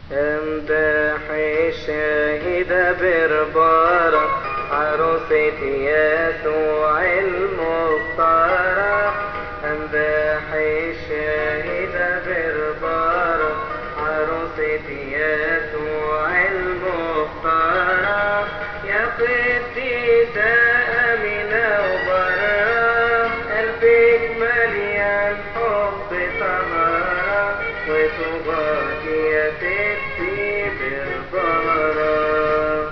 امدح الشاهدة بربارة عروسة يسوع المختارة امدح الشاهدة بربارة عروسة يسوع المختارة يا قديسة أمينة وبرة قلبك مليان حب طهارة وطوباك يا ستي بربارة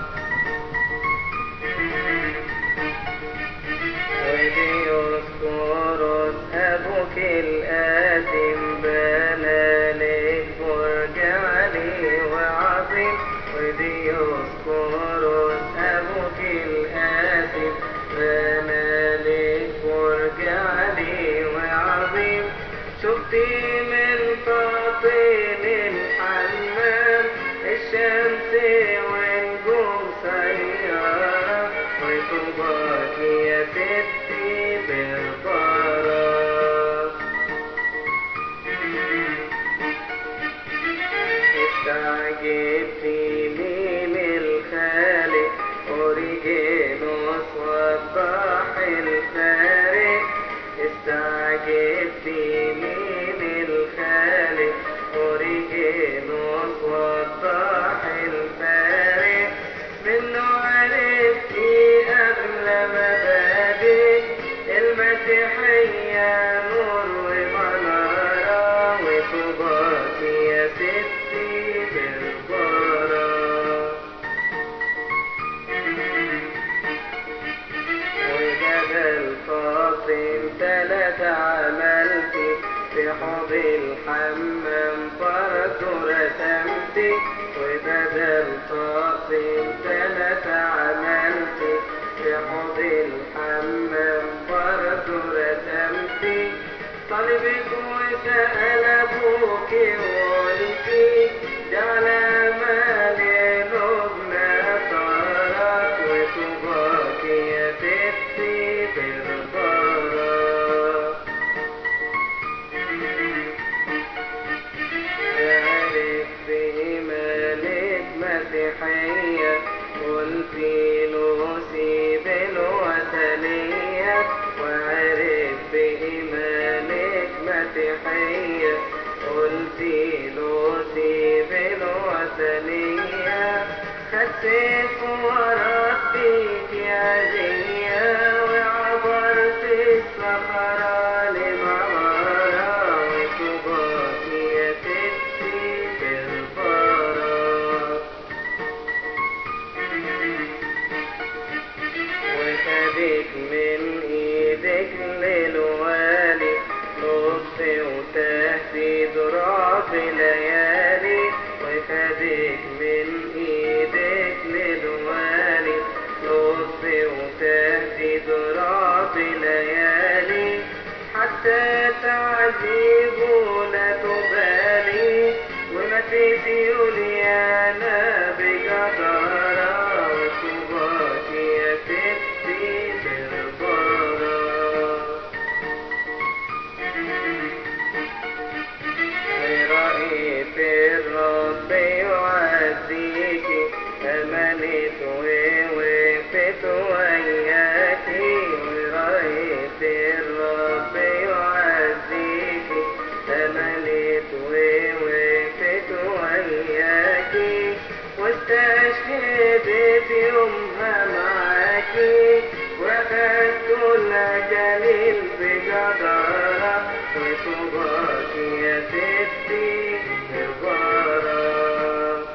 وديوسكوروس أبوك الآثم بنى لك برج علي وعظيم وديوسكوروس أبوك الآثم بنى لك برج علي وعظيم شفتي من فاطن الحمام الشمس ونجوم سيارة وطوباك يا ستي بالبركة استعجبتي من الخالق أوريجينوس وضح الفارق استعجبتي من الخالق أوريجينوس وضح الفارق منه عرفتي أغلى مبادئ المسيحية نور ومنارة وطوباك يا ستي بالبركة وجبل فاطم تلات عملتي في حوض الحمام برضه رسمتي وبدل فاطم تلات عملتي في حوض الحمام برضه رسمتي طالبك وسأل أبوك وقلتي جعل مالي لبنى طارك وطوباك يا ستي بالبركة عرف بإيمانك مسيحية قلت له سيب الوثنية وعرف بإيمانك مسيحية قلت له سيب الوثنية خدت وربيك يا زيا وعبرت الصحراء لمغارة وطوباك يا ستي بالبركة وخدك من ايدك للوالي لطف وتهديد رعب ليالي وخدك من ايدك للوالي لطف وتهديد رعب ليالي حتى تعذيب لا تبالي ومتي في يوليانا بجدارة وطوباك يا ستي بالبركة ورأيت الرب يعزيك أمنت ووقفت وياك ورأيت الرب يعزيك أمنت ووقفت وياك واستشهدت يومها معاكي وأخدت الأجل بجدارة وطوباك يا ستي مبارك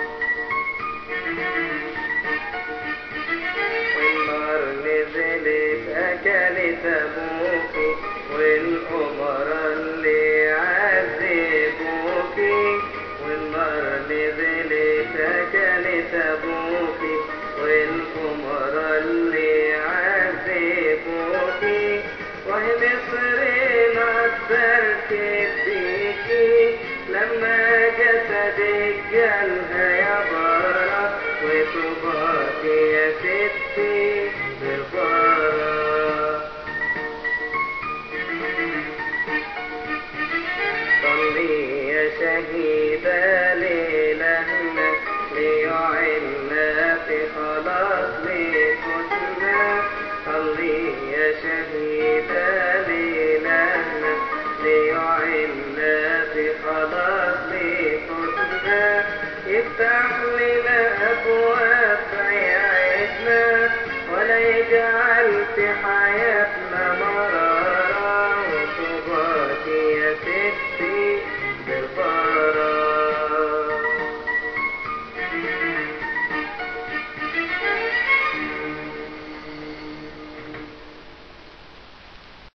والنار نزلت أكلت أبوكي والأمراء اللي عذبوكي والنار نزلت أكلت أبوكي والأمراء اللي عذبوكي وهي مصر نظرت بيكي لما جسدك جالها يا برا وطوباك يا ستي بالبرا صلي يا شهيدة ليلة افتح لي